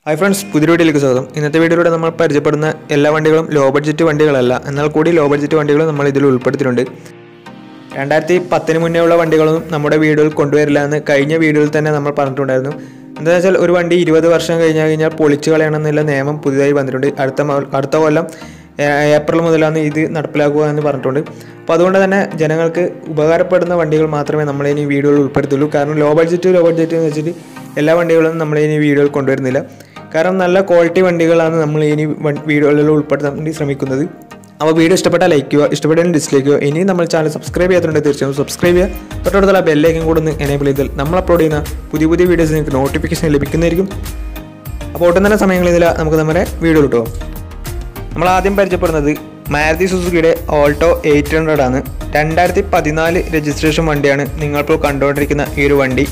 hi friends പുതിയ വീഡിയോയിലേക്ക് സ്വാഗതം ഇന്നത്തെ വീഡിയോയിലൂടെ നമ്മൾ പരിചയപ്പെടുന്ന എല്ലാ വണ്ടികളും ലോ ബഡ്ജറ്റ് വണ്ടികളല്ല എന്നാൽ കൂടി ലോ ബഡ്ജറ്റ് വണ്ടികളും നമ്മൾ ഇതിൽ ഉൾപ്പെടുത്തിയിട്ടുണ്ട് രണ്ടായിരത്തി പത്തിന് മുന്നേ ഉള്ള വണ്ടികളൊന്നും നമ്മുടെ വീഡിയോയിൽ കൊണ്ടുവരില്ല എന്ന് കഴിഞ്ഞ വീഡിയോയിൽ തന്നെ നമ്മൾ പറഞ്ഞിട്ടുണ്ടായിരുന്നു എന്താണെന്ന് വെച്ചാൽ ഒരു വണ്ടി ഇരുപത് വർഷം കഴിഞ്ഞാൽ കഴിഞ്ഞാൽ പൊളിച്ചു കളയണമെന്നുള്ള നിയമം പുതിയതായി വന്നിട്ടുണ്ട് അടുത്ത മ- അടുത്ത കൊല്ലം ഏ- ഏപ്രിൽ മുതലാണ് ഇത് നടപ്പിലാക്കുക എന്ന് പറഞ്ഞിട്ടുണ്ട് അപ്പോൾ അതുകൊണ്ട് തന്നെ ജനങ്ങൾക്ക് ഉപകാരപ്പെടുന്ന വണ്ടികൾ മാത്രമേ നമ്മൾ ഇനി വീഡിയോയിൽ ഉൾപ്പെടുത്തുള്ളൂ കാരണം ലോ ബഡ്ജറ്റ് ലോ ബഡ്ജറ്റ് എന്ന് വെച്ചിട്ട് എല്ലാ വണ്ടികളും നമ്മൾ ഇനി വീഡിയോയിൽ കൊണ്ടുവരുന്നില്ല കാരണം നല്ല ക്വാളിറ്റി വണ്ടികളാണ് നമ്മൾ ഇനി വൺ- വീഡിയോകളിൽ ഉൾപ്പെടുത്താൻ വേണ്ടി ശ്രമിക്കുന്നത് അപ്പോൾ വീഡിയോ ഇഷ്ടപ്പെട്ടാൽ ലൈക്ക് ചെയ്യുക ഇഷ്ടപ്പെട്ടാൽ ഡിസ്ലൈക്ക് ചെയ്യുക ഇനി നമ്മൾ ചാനൽ സബ്സ്ക്രൈബ് ചെയ്യാത്തുണ്ടെങ്കിൽ തീർച്ചയായും സബ്സ്ക്രൈബ് ചെയ്യുക തൊട്ടടുത്തുള്ള ബെല്ലേക്കും കൂടെ ഒന്ന് എനേബിൾ ചെയ്താൽ നമ്മൾ അപ്ലോഡ് ചെയ്യുന്ന പുതിയ പുതിയ വീഡിയോസ് നിങ്ങൾക്ക് നോട്ടിഫിക്കേഷൻ ലഭിക്കുന്നതായിരിക്കും അപ്പോൾ ഒട്ടും തന്നെ സമയങ്ങളിൽ ഇതിൽ നമുക്ക് നമ്മുടെ വീഡിയോ കിട്ടുമോ നമ്മൾ ആദ്യം പരിചയപ്പെടുന്നത് മാരുതി സുസുക്കിയുടെ ഓൾട്ടോ എയ്റ്റ് ഹൺഡ്രഡ് ആണ് രണ്ടായിരത്തി പതിനാല് രജിസ്ട്രേഷൻ വണ്ടിയാണ് നിങ്ങളിപ്പോൾ കണ്ടുകൊണ്ടിരിക്കുന്ന ഈ ഒരു വണ്ടി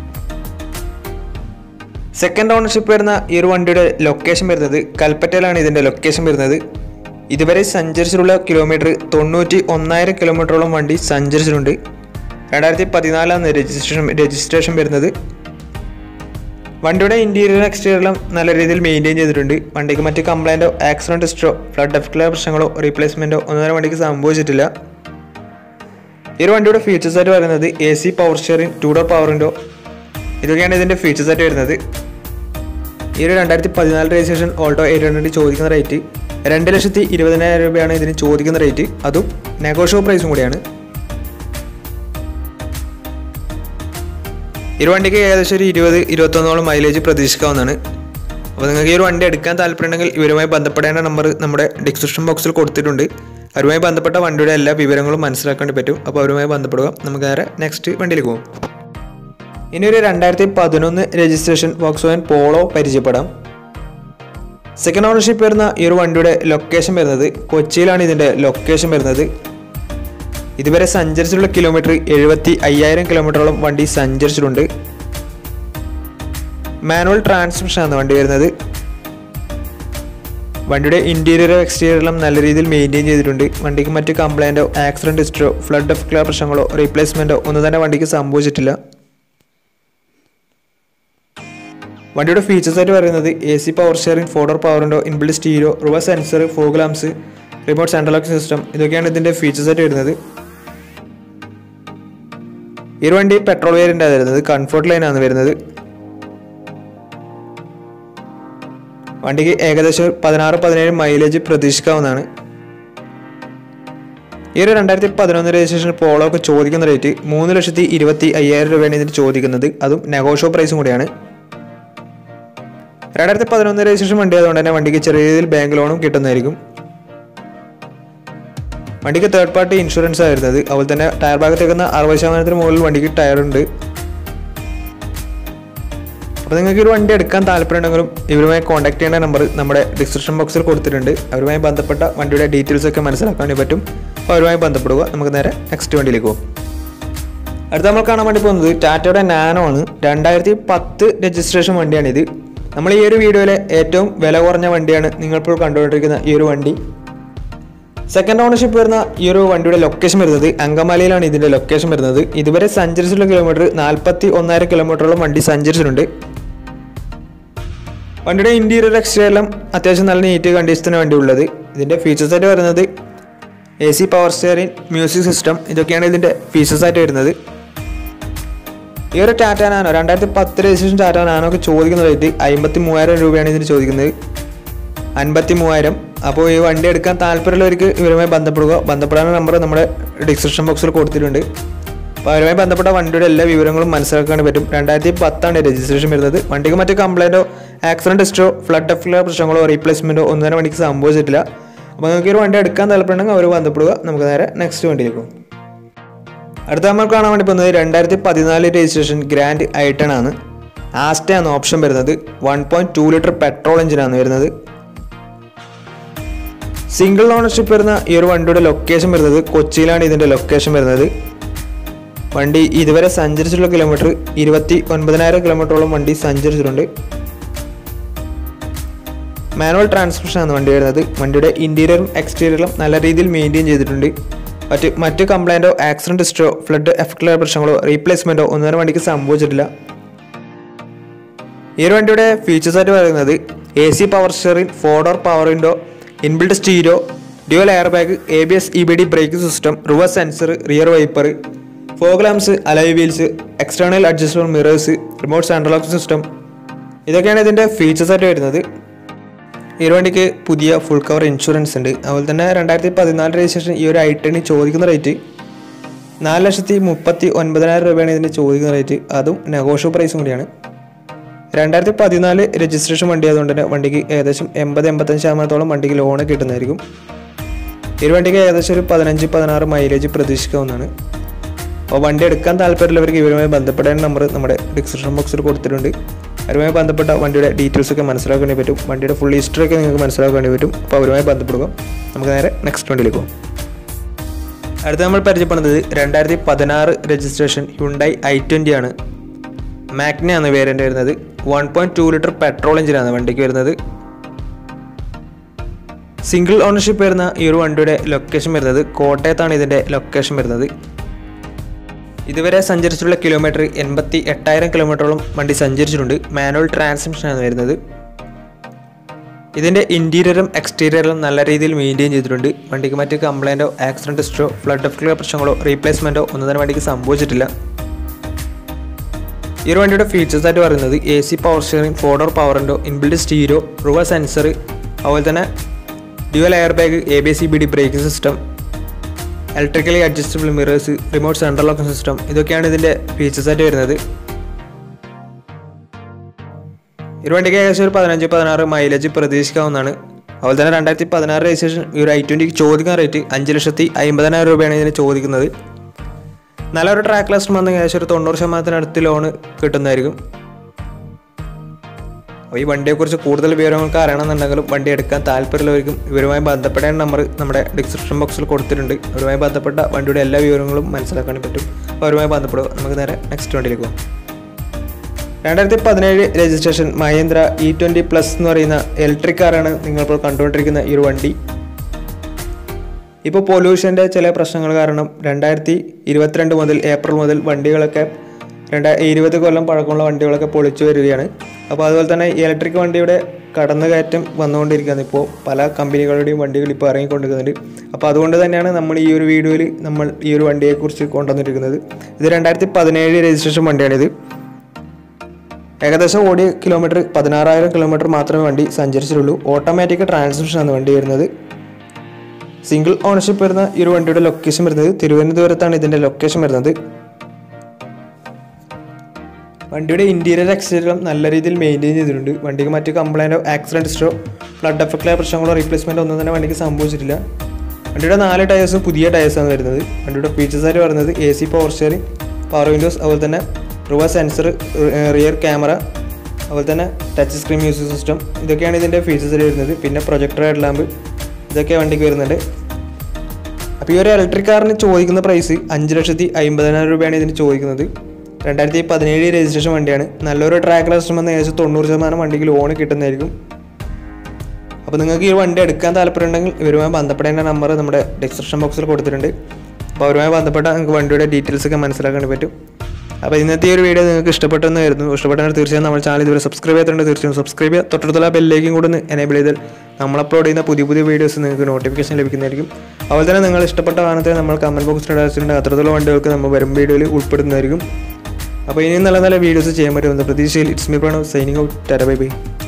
സെക്കൻഡ് ഓണർഷിപ്പ് വരുന്ന ഈ ഒരു വണ്ടിയുടെ ലൊക്കേഷൻ വരുന്നത് കൽപ്പറ്റയിലാണ് ഇതിൻ്റെ ലൊക്കേഷൻ വരുന്നത് ഇതുവരെ സഞ്ചരിച്ചിട്ടുള്ള കിലോമീറ്റർ തൊണ്ണൂറ്റി ഒന്നായിരം കിലോമീറ്ററോളം വണ്ടി സഞ്ചരിച്ചിട്ടുണ്ട് രണ്ടായിരത്തി പതിനാലാണ് രജിസ്ട്രേഷൻ രജിസ്ട്രേഷൻ വരുന്നത് വണ്ടിയുടെ ഇൻറ്റീരിയർ എക്സ്റ്റീരിയറും നല്ല രീതിയിൽ മെയിൻറ്റെയിൻ ചെയ്തിട്ടുണ്ട് വണ്ടിക്ക് മറ്റ് കംപ്ലൈൻറ്റോ ആക്സിഡൻറ്റ് ഹിസ്റ്ററോ ഫ്ലഡ് എഫക്റ്റിലെ പ്രശ്നങ്ങളോ റീപ്ലേസ്മെൻറ്റോ ഒന്നും തന്നെ വണ്ടിക്ക് സംഭവിച്ചിട്ടില്ല ഈ ഒരു വണ്ടിയുടെ ഫീച്ചേഴ്സ് ആയിട്ട് പറയുന്നത് A C power steering two door power window ഇതൊക്കെയാണ് ഇതിൻ്റെ ഫീച്ചേഴ്സ് ആയിട്ട് വരുന്നത് ഈ ഒരു രണ്ടായിരത്തി പതിനാല് രജിസ്ട്രേഷൻ ഓൾട്ടോ എയ്റ്റ് ഹൺഡ്രഡ് ചോദിക്കുന്ന റേറ്റ് രണ്ട് ലക്ഷത്തി ഇരുപതിനായിരം രൂപയാണ് ഇതിന് ചോദിക്കുന്ന റേറ്റ് അതും നെഗോഷ്യബിൾ പ്രൈസും കൂടിയാണ് ഈ ഒരു വണ്ടിക്ക് ഏകദേശം ഒരു ഇരുപത് ഇരുപത്തൊന്നോളം മൈലേജ് പ്രതീക്ഷിക്കാവുന്നതാണ് അപ്പോൾ നിങ്ങൾക്ക് ഈ ഒരു വണ്ടി എടുക്കാൻ താല്പര്യമുണ്ടെങ്കിൽ ഇവരുമായി ബന്ധപ്പെടേണ്ട നമ്പർ നമ്മുടെ ഡിസ്ക്രിപ്ഷൻ ബോക്സിൽ കൊടുത്തിട്ടുണ്ട് അവരുമായി ബന്ധപ്പെട്ട വണ്ടിയുടെ എല്ലാ വിവരങ്ങളും മനസ്സിലാക്കാൻ പറ്റും അപ്പോൾ അവരുമായി ബന്ധപ്പെടുക നമുക്ക് നേരെ നെക്സ്റ്റ് വണ്ടിയിലേക്ക് പോകും ഇനി ഒരു രണ്ടായിരത്തി പതിനൊന്ന് രജിസ്ട്രേഷൻ വോക്സ്വാൻ പോളോ പരിചയപ്പെടാം സെക്കൻഡ് ഓണർഷിപ്പ് വരുന്ന ഈ ഒരു വണ്ടിയുടെ ലൊക്കേഷൻ വരുന്നത് കൊച്ചിയിലാണ് ഇതിൻ്റെ ലൊക്കേഷൻ വരുന്നത് ഇതുവരെ സഞ്ചരിച്ചിട്ടുള്ള കിലോമീറ്റർ എഴുപത്തി അയ്യായിരം കിലോമീറ്ററോളം വണ്ടി സഞ്ചരിച്ചിട്ടുണ്ട് മാനുവൽ ട്രാൻസ്മിഷൻ ആണ് വണ്ടി വരുന്നത് വണ്ടിയുടെ ഇൻറ്റീരിയറോ എക്സ്റ്റീരിയറിലും നല്ല രീതിയിൽ മെയിൻറ്റെയിൻ ചെയ്തിട്ടുണ്ട് വണ്ടിക്ക് മറ്റ് കംപ്ലൈൻറ്റോ ആക്സിഡൻറ്റ് ഹിസ്റ്ററോ ഫ്ലഡ് എഫക്റ്റിലെ പ്രശ്നങ്ങളോ റീപ്ലേസ്മെൻറ്റോ ഒന്നും തന്നെ വണ്ടിക്ക് സംഭവിച്ചിട്ടില്ല വണ്ടിയുടെ ഫീച്ചേഴ്സ് ആയിട്ട് പറയുന്നത് A C power steering four door പവറിൻ്റെ inbuilt stereo reverse sensor fog lamps remote central lock system ഇതൊക്കെയാണ് ഇതിൻ്റെ ഫീച്ചേഴ്സ് ആയിട്ട് വരുന്നത് ഈ ഒരു വണ്ടി പെട്രോൾ വേരിയൻ്റ് ആണ് വരുന്നത് കംഫർട്ട് ലൈനാണ് വരുന്നത് വണ്ടിക്ക് ഏകദേശം പതിനാറ് പതിനേഴ് മൈലേജ് പ്രതീക്ഷിക്കാവുന്നതാണ് ഈ ഒരു രണ്ടായിരത്തി പതിനൊന്ന് രജിസ്ട്രേഷൻ പോളോ ഒക്കെ ചോദിക്കുന്ന റേറ്റ് മൂന്ന് ലക്ഷത്തി ഇരുപത്തി അയ്യായിരം രൂപയാണ് ഇതിന് ചോദിക്കുന്നത് അതും നെഗോഷ്യോ പ്രൈസും കൂടിയാണ് രണ്ടായിരത്തി പതിനൊന്ന് രജിസ്ട്രേഷൻ വണ്ടി ആയതുകൊണ്ട് തന്നെ വണ്ടിക്ക് ചെറിയ രീതിയിൽ ബാങ്ക് ലോണും കിട്ടുന്നതായിരിക്കും വണ്ടിക്ക് തേർഡ് പാർട്ടി ഇൻഷുറൻസ് ആണ് വരുന്നത് അതുപോലെ തന്നെ ടയർ ഭാഗത്തേക്കുന്ന അറുപത് ശതമാനത്തിന് മുകളിൽ വണ്ടിക്ക് ടയർ ഉണ്ട് അപ്പോൾ നിങ്ങൾക്ക് ഒരു വണ്ടി എടുക്കാൻ താല്പര്യമുണ്ടെങ്കിലും ഇവരുമായി കോൺടാക്ട് ചെയ്യേണ്ട നമ്പർ നമ്മുടെ ഡിസ്ക്രിപ്ഷൻ ബോക്സിൽ കൊടുത്തിട്ടുണ്ട് അവരുമായി ബന്ധപ്പെട്ട വണ്ടിയുടെ ഡീറ്റെയിൽസ് ഒക്കെ മനസ്സിലാക്കാൻ വേണ്ടി പറ്റും അപ്പോൾ അവരുമായി ബന്ധപ്പെടുക നമുക്ക് നേരെ നെക്സ്റ്റ് വണ്ടിയിലേക്ക് പോകും അടുത്ത നമ്മൾ കാണാൻ വേണ്ടി പോകുന്നത് ടാറ്റയുടെ നാനോ ആണ് രണ്ടായിരത്തി പത്ത് രജിസ്ട്രേഷൻ വണ്ടിയാണിത് നമ്മൾ ഈ ഒരു വീഡിയോയിലെ ഏറ്റവും വില കുറഞ്ഞ വണ്ടിയാണ് നിങ്ങളിപ്പോൾ കണ്ടുകൊണ്ടിരിക്കുന്ന ഈ ഒരു വണ്ടി സെക്കൻഡ് ഓണർഷിപ്പ് വരുന്ന ഈ ഒരു വണ്ടിയുടെ ലൊക്കേഷൻ വരുന്നത് അങ്കമാലിയിലാണ് ഇതിൻ്റെ ലൊക്കേഷൻ വരുന്നത് ഇതുവരെ സഞ്ചരിച്ചിട്ടുള്ള കിലോമീറ്റർ നാൽപ്പത്തി ഒന്നായിരം കിലോമീറ്ററോളം വണ്ടി സഞ്ചരിച്ചിട്ടുണ്ട് വണ്ടിയുടെ ഇൻറ്റീരിയർ എക്സ്റ്റീരിയറിലും അത്യാവശ്യം നല്ല നീറ്റ് കണ്ടീഷനാണ് വണ്ടി ഉള്ളത് ഇതിൻ്റെ ഫീച്ചേഴ്സ് ആയിട്ട് വരുന്നത് A C power steering music system ഇതൊക്കെയാണ് ഇതിൻ്റെ ഫീച്ചേഴ്സ് ആയിട്ട് വരുന്നത് ഈ ഒരു ടാറ്റ നാനോ രണ്ടായിരത്തി പത്ത് രജിസ്ട്രേഷൻ ടാറ്റ നാനോ ഒക്കെ ചോദിക്കുന്ന റേറ്റ് അമ്പത്തി മൂവായിരം രൂപയാണ് ഇതിന് ചോദിക്കുന്നത് അൻപത്തി മൂവായിരം അപ്പോൾ ഈ വണ്ടി എടുക്കാൻ താല്പര്യമുള്ളവർക്ക് ഇവരുമായി ബന്ധപ്പെടുക ബന്ധപ്പെടാനുള്ള നമ്പർ നമ്മുടെ ഡിസ്ക്രിപ്ഷൻ ബോക്സിൽ കൊടുത്തിട്ടുണ്ട് അപ്പോൾ അവരുമായി ബന്ധപ്പെട്ട വണ്ടിയുടെ എല്ലാ വിവരങ്ങളും മനസ്സിലാക്കാൻ പറ്റും രണ്ടായിരത്തി പത്താണ് രജിസ്ട്രേഷൻ വരുന്നത് വണ്ടിക്ക് മറ്റ് കംപ്ലൈൻറ്റോ ആക്സിഡൻറ്റ് ഹിസ്റ്ററോ ഫ്ലഡ് എഫ്റ്റിലെ പ്രശ്നങ്ങളോ റീപ്ലേസ്മെൻറ്റോ ഒന്നും തന്നെ വണ്ടിക്ക് സംഭവിച്ചിട്ടില്ല അപ്പോൾ നിങ്ങൾക്ക് ഈ ഒരു വണ്ടി എടുക്കാൻ താല്പര്യമുണ്ടെങ്കിൽ അവർ ബന്ധപ്പെടുക നമുക്ക് നേരെ നെക്സ്റ്റ് വണ്ടിയിലേക്ക് പോകും അടുത്ത നമ്മൾ കാണാൻ വേണ്ടി പോകുന്നത് രണ്ടായിരത്തി പതിനാല് രജിസ്ട്രേഷൻ ഗ്രാൻഡ് ഐട്ടൺ ആണ് ആസ്റ്റ ആണ് ഓപ്ഷൻ വരുന്നത് one point two litre petrol എഞ്ചിനാണ് വരുന്നത് സിംഗിൾ ഓണർഷിപ്പ് വരുന്ന ഈ ഒരു വണ്ടിയുടെ ലൊക്കേഷൻ വരുന്നത് കൊച്ചിയിലാണ് ഇതിൻ്റെ ലൊക്കേഷൻ വരുന്നത് വണ്ടി ഇതുവരെ സഞ്ചരിച്ചിട്ടുള്ള കിലോമീറ്റർ ഇരുപത്തി ഒൻപതിനായിരം കിലോമീറ്ററോളം വണ്ടി സഞ്ചരിച്ചിട്ടുണ്ട് മാനുവൽ ട്രാൻസ്മിഷൻ ആണ് വണ്ടി വരുന്നത് വണ്ടിയുടെ ഇൻറ്റീരിയറും എക്സ്റ്റീരിയറും നല്ല രീതിയിൽ മെയിൻറ്റെയിൻ ചെയ്തിട്ടുണ്ട് മറ്റ് മറ്റ് കംപ്ലൈൻറ്റോ ആക്സിഡൻറ്റ് ഹിസ്റ്ററോ ഫ്ലഡ് എഫക്റ്റിലെ പ്രശ്നങ്ങളോ റീപ്ലേസ്മെൻറ്റോ ഒന്നും തന്നെ വണ്ടിക്ക് സംഭവിച്ചിട്ടില്ല ഈ ഒരു വണ്ടിയുടെ ഫീച്ചേഴ്സ് ആയിട്ട് പറയുന്നത് A C power steering four door power window inbuilt stereo dual air bag A B S E B D braking system reverse sensor rear wiper fog lamps alloy wheels external adjustable mirrors remote central lock system ഇതൊക്കെയാണ് ഇതിൻ്റെ features ആയിട്ട് വരുന്നത് ഈ ഒരു വണ്ടിക്ക് പുതിയ full cover insurance ഉണ്ട് അതുപോലെ തന്നെ രണ്ടായിരത്തി പതിനാല് രജിസ്ട്രേഷൻ ഈ ഒരു ഐട്ടണി ചോദിക്കുന്ന റേറ്റ് നാല് ലക്ഷത്തി മുപ്പത്തി ഒൻപതിനായിരം രൂപയാണ് ഇതിൻ്റെ ചോദിക്കുന്ന റേറ്റ് അതും നെഗോഷ്യോ പ്രൈസും കൂടിയാണ് രണ്ടായിരത്തി പതിനാല് രജിസ്ട്രേഷൻ വണ്ടി ആയതുകൊണ്ട് തന്നെ വണ്ടിക്ക് ഏകദേശം എൺപത് എൺപത്തഞ്ച് ശതമാനത്തോളം വണ്ടിക്ക് ലോണ് കിട്ടുന്നതായിരിക്കും ഈ ഒരു വണ്ടിക്ക് ഏകദേശം ഒരു പതിനഞ്ച് പതിനാറ് മൈലേജ് പ്രതീക്ഷിക്കാവുന്നതാണ് അപ്പോൾ വണ്ടി എടുക്കാൻ താല്പര്യമുള്ളവർക്ക് ഇവരുമായി ബന്ധപ്പെടാൻ നമ്പർ നമ്മുടെ ഡിസ്ക്രിപ്ഷൻ ബോക്സിൽ കൊടുത്തിട്ടുണ്ട് അവരുമായി ബന്ധപ്പെട്ട വണ്ടിയുടെ ഡീറ്റെയിൽസ് ഒക്കെ മനസ്സിലാക്കാൻ വേണ്ടി പറ്റും വണ്ടിയുടെ ഫുൾ ഹിസ്റ്ററി ഒക്കെ നിങ്ങൾക്ക് മനസ്സിലാക്കാൻ വേണ്ടി പറ്റും അപ്പോൾ അവരുമായി ബന്ധപ്പെടുക നമുക്ക് നേരെ നെക്സ്റ്റ് വണ്ടിയിലേക്ക് പോകും അടുത്ത നമ്മൾ പരിചയപ്പെടുന്നത് രണ്ടായിരത്തി പതിനാറ് രജിസ്ട്രേഷൻ ഹ്യുണ്ടായി ഐ ട്വൻ്റി ആണ് മാഗ്ന ആണ് വേരിയൻ്റ് വരുന്നത് one point two litre petrol എഞ്ചിനാണ് വണ്ടിക്ക് വരുന്നത് സിംഗിൾ ഓണർഷിപ്പ് വരുന്ന ഈ ഒരു വണ്ടിയുടെ ലൊക്കേഷൻ വരുന്നത് കോട്ടയത്താണ് ഇതിൻ്റെ ലൊക്കേഷൻ വരുന്നത് ഇതുവരെ സഞ്ചരിച്ചിട്ടുള്ള കിലോമീറ്റർ എൺപത്തി എട്ടായിരം കിലോമീറ്ററോളം വണ്ടി സഞ്ചരിച്ചിട്ടുണ്ട് മാനുവൽ ട്രാൻസ്മിഷനാണ് വരുന്നത് ഇതിൻ്റെ ഇൻറ്റീരിയറും എക്സ്റ്റീരിയറും നല്ല രീതിയിൽ മെയിൻറ്റെയിൻ ചെയ്തിട്ടുണ്ട് വണ്ടിക്ക് മറ്റ് കംപ്ലൈൻറ്റോ ആക്സിഡൻറ്റ് ഹിസ്റ്ററോ ഫ്ലഡ് ഓഫ് ക്ലിയർ പ്രശ്നങ്ങളോ റീപ്ലേസ്മെൻറ്റോ ഒന്നും തന്നെ വണ്ടിക്ക് സംഭവിച്ചിട്ടില്ല ഈ ഒരു വണ്ടിയുടെ ഫീച്ചേഴ്സ് ആയിട്ട് പറയുന്നത് A C power steering four door power window inbuilt stereo reverse sensor അതുപോലെ തന്നെ dual air bag A B C B D braking system electrically adjustable mirrors remote central locking system ഇതൊക്കെയാണ് ഇതിൻ്റെ ഫീച്ചേഴ്സ് ആയിട്ട് വരുന്നത് ഈ ഒരു വണ്ടിക്ക് ഏകദേശം ഒരു പതിനഞ്ച് പതിനാറ് മൈലേജ് പ്രതീക്ഷിക്കാവുന്നതാണ് അതുപോലെ തന്നെ രണ്ടായിരത്തി പതിനാറ് രജിസ്ട്രേഷൻ ഈ ഒരു ഐ ട്വൻറ്റിക്ക് ചോദിക്കുന്ന റേറ്റ് അഞ്ച് ലക്ഷത്തി അമ്പതിനായിരം രൂപയാണ് ഇതിന് ചോദിക്കുന്നത് നല്ലൊരു ട്രാക്ക് ലാസ്റ്റ് വന്ന് ഏകദേശം ഒരു തൊണ്ണൂറ് ശതമാനത്തിനടുത്ത് ലോണ് കിട്ടുന്നതായിരിക്കും അപ്പോൾ ഈ വണ്ടിയെക്കുറിച്ച് കൂടുതൽ വിവരങ്ങൾക്ക് അറിയണമെന്നുണ്ടെങ്കിലും വണ്ടി എടുക്കാൻ താല്പര്യമുള്ളവർക്കും ഇവരുമായി ബന്ധപ്പെടേണ്ട നമ്പർ നമ്മുടെ ഡിസ്ക്രിപ്ഷൻ ബോക്സിൽ കൊടുത്തിട്ടുണ്ട് അവരുമായി ബന്ധപ്പെട്ട വണ്ടിയുടെ എല്ലാ വിവരങ്ങളും മനസ്സിലാക്കാൻ പറ്റും അപ്പോൾ അവരുമായി ബന്ധപ്പെടുക നമുക്ക് നേരെ നെക്സ്റ്റ് വണ്ടിയിലേക്ക് പോകാം രണ്ടായിരത്തി പതിനേഴ് registration Mahindra e twenty plus എന്ന് പറയുന്ന ഇലക്ട്രിക് കാറാണ് നിങ്ങളിപ്പോൾ കണ്ടുകൊണ്ടിരിക്കുന്ന ഈ ഒരു വണ്ടി ഇപ്പോൾ പൊല്യൂഷൻ്റെ ചില പ്രശ്നങ്ങൾ കാരണം രണ്ടായിരത്തി ഇരുപത്തിരണ്ട് മുതൽ ഏപ്രിൽ മുതൽ വണ്ടികളൊക്കെ രണ്ടാ ഇരുപത് കൊല്ലം പഴക്കമുള്ള വണ്ടികളൊക്കെ പൊളിച്ചു വരികയാണ് അപ്പോൾ അതുപോലെ തന്നെ ഇലക്ട്രിക് വണ്ടിയുടെ കടന്നുകയറ്റം വന്നുകൊണ്ടിരിക്കുകയാണ് ഇപ്പോൾ പല കമ്പനികളുടെയും വണ്ടികൾ ഇപ്പോൾ ഇറങ്ങിക്കൊണ്ടിരിക്കുന്നുണ്ട് അപ്പോൾ അതുകൊണ്ട് തന്നെയാണ് നമ്മൾ ഈ ഒരു വീഡിയോയിൽ നമ്മൾ ഈ ഒരു വണ്ടിയെക്കുറിച്ച് കൊണ്ടുവന്നിരിക്കുന്നത് ഇത് രണ്ടായിരത്തി പതിനേഴ് രജിസ്ട്രേഷൻ വണ്ടിയാണിത് ഏകദേശം ഓടിയ കിലോമീറ്റർ പതിനാറായിരം കിലോമീറ്റർ മാത്രമേ വണ്ടി സഞ്ചരിച്ചിട്ടുള്ളൂ ഓട്ടോമാറ്റിക് ട്രാൻസ്മിഷനാണ് വണ്ടി വരുന്നത് സിംഗിൾ ഓണർഷിപ്പ് വരുന്ന ഈ ഒരു വണ്ടിയുടെ ലൊക്കേഷൻ വരുന്നത് തിരുവനന്തപുരത്താണ് ഇതിൻ്റെ ലൊക്കേഷൻ വരുന്നത് വണ്ടിയുടെ ഇൻറ്റീരിയർ എക്സ്റ്റീരിയറും നല്ല രീതിയിൽ മെയിൻറ്റെയിൻ ചെയ്തിട്ടുണ്ട് വണ്ടിക്ക് മറ്റ് കംപ്ലൈൻറ്റോ ആക്സിഡൻറ്റ് ഹിസ്റ്ററോ ഫ്ലഡ് എഫക്റ്റിലെ പ്രശ്നങ്ങളോ റീപ്ലേസ്മെൻറ്റോ ഒന്നും തന്നെ വണ്ടിക്ക് സംഭവിച്ചിട്ടില്ല വണ്ടിയുടെ നാല് ടയേഴ്സും പുതിയ ടയേഴ്സാണ് വരുന്നത് വണ്ടിയുടെ ഫീച്ചേഴ്സ് ആയിട്ട് പറയുന്നത് A C power steering power windows അതുപോലെ തന്നെ റിവേഴ്സ് സെൻസർ റിയർ ക്യാമറ അതുപോലെ തന്നെ ടച്ച് സ്ക്രീൻ മ്യൂസിക് സിസ്റ്റം ഇതൊക്കെയാണ് ഇതിൻ്റെ ഫീച്ചേഴ്സ് വരുന്നത് പിന്നെ പ്രൊജക്ടർ ഹെഡ് ലാമ്പ് ഇതൊക്കെ വണ്ടിക്ക് വരുന്നുണ്ട് അപ്പോൾ ഈ ഒരു ഇലക്ട്രിക് കാറിന് ചോദിക്കുന്ന പ്രൈസ് അഞ്ച് ലക്ഷത്തി അമ്പതിനായിരം രൂപയാണ് ഇതിന് ചോദിക്കുന്നത് രണ്ടായിരത്തി പതിനേഴ് രജിസ്ട്രേഷൻ വണ്ടിയാണ് നല്ലൊരു ട്രാക്ക് ലസ്റ്റം വന്ന് ഏകദേശം തൊണ്ണൂറ് ശതമാനം വണ്ടിക്ക് ലോണ് കിട്ടുന്നതായിരിക്കും അപ്പോൾ നിങ്ങൾക്ക് ഈ വണ്ടി എടുക്കാൻ താല്പര്യമുണ്ടെങ്കിൽ ഇവരുമായി ബന്ധപ്പെടേണ്ട നമ്പർ നമ്മുടെ ഡിസ്ക്രിപ്ഷൻ ബോക്സിൽ കൊടുത്തിട്ടുണ്ട് അപ്പോൾ അവരുമായി ബന്ധപ്പെട്ട നിങ്ങൾക്ക് വണ്ടിയുടെ ഡീറ്റെയിൽസ് ഒക്കെ മനസ്സിലാക്കാൻ പറ്റും അപ്പോൾ ഇന്നത്തെ ഈ ഒരു വീഡിയോ നിങ്ങൾക്ക് ഇഷ്ടപ്പെട്ടെന്നായിരുന്നു ഇഷ്ടപ്പെട്ടെങ്കിൽ തീർച്ചയായും നമ്മൾ ചാനൽ ഇതുവരെ സബ്സ്ക്രൈബ് ചെയ്തിട്ടുണ്ട് തീർച്ചയായും സബ്സ്ക്രൈബ് ചെയ്യുക തൊട്ടടുത്തുള്ള ബെല്ലേക്കും കൂടെ ഒന്ന് എനേബിൾ ചെയ്താൽ നമ്മൾ അപ്ലോഡ് ചെയ്യുന്ന പുതിയ പുതിയ വീഡിയോസ് നിങ്ങൾക്ക് നോട്ടിഫിക്കേഷൻ ലഭിക്കുന്നതായിരിക്കും അതുപോലെ തന്നെ നിങ്ങൾ ഇഷ്ടപ്പെട്ട വാഹനത്തെ നമ്മൾ കമൻറ്റ് ബോക്സിൽ ഇടാച്ചിട്ടുണ്ട് അത്രത്തോളം വണ്ടികൾക്ക് നമ്മൾ വരും വീഡിയോയിൽ ഉൾപ്പെടുന്നതായിരിക്കും അപ്പോൾ ഇനിയും നല്ല നല്ല വീഡിയോസ് ചെയ്യാൻ പറ്റുമെന്ന് പ്രതീക്ഷയിൽ it's me Pranav signing out tata bye by